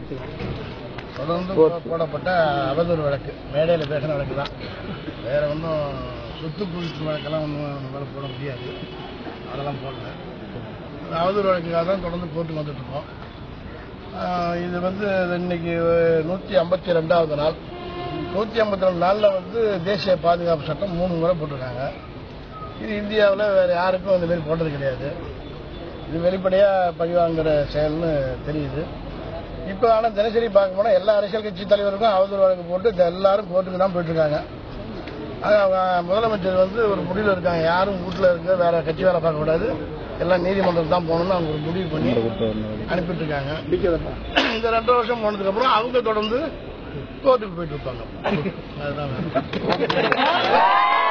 தொடர்ந்து போ- போடப்பட்ட அவதூறு வழக்கு மேடையில் பேசின வழக்கு தான் வேற ஒன்றும் சொத்து குவிப்பு வழக்கெல்லாம் ஒன்றும் நம்மளால போட முடியாது அதெல்லாம் போடல அவதூறு வழக்குக்காக தான் தொடர்ந்து போட்டு வந்துட்டு இருக்கோம் ஆஹ் இது வந்து இன்னைக்கு நூற்றி ஐம்பத்தி ரெண்டாவது நாள் நூற்றி ஐம்பத்தி ரெண்டு நாளில் வந்து தேசிய பாதுகாப்பு சட்டம் மூணு முறை போட்டிருக்காங்க இது இந்தியாவில் வேற யாருக்கும் இந்த மாதிரி போட்டது கிடையாது இது வெளிப்படையாக பழிவாங்கிற செயல்னு தெரியுது இப்போ ஆனால் தினசரி பார்க்க போனால் எல்லா அரசியல் கட்சி தலைவருக்கும் அவதூறு வழக்கு போட்டு இந்த எல்லாரும் கோர்ட்டுக்கு தான் போயிட்டு இருக்காங்க ஆனா, அவங்க முதலமைச்சர் வந்து ஒரு முடிவில் இருக்காங்க யாரும் வீட்டில் இருக்க வேற கட்சி வேலை பார்க்கக்கூடாது எல்லாம் நீதிமன்றம் தான் போகணும்னு அவங்க ஒரு முடிவு பண்ணி அனுப்பிட்டு இருக்காங்க இந்த ரெண்டு வருஷம் போனதுக்கு அப்புறம் அவங்க தொடர்ந்து கோர்ட்டுக்கு போயிட்டு இருப்பாங்க அதுதான்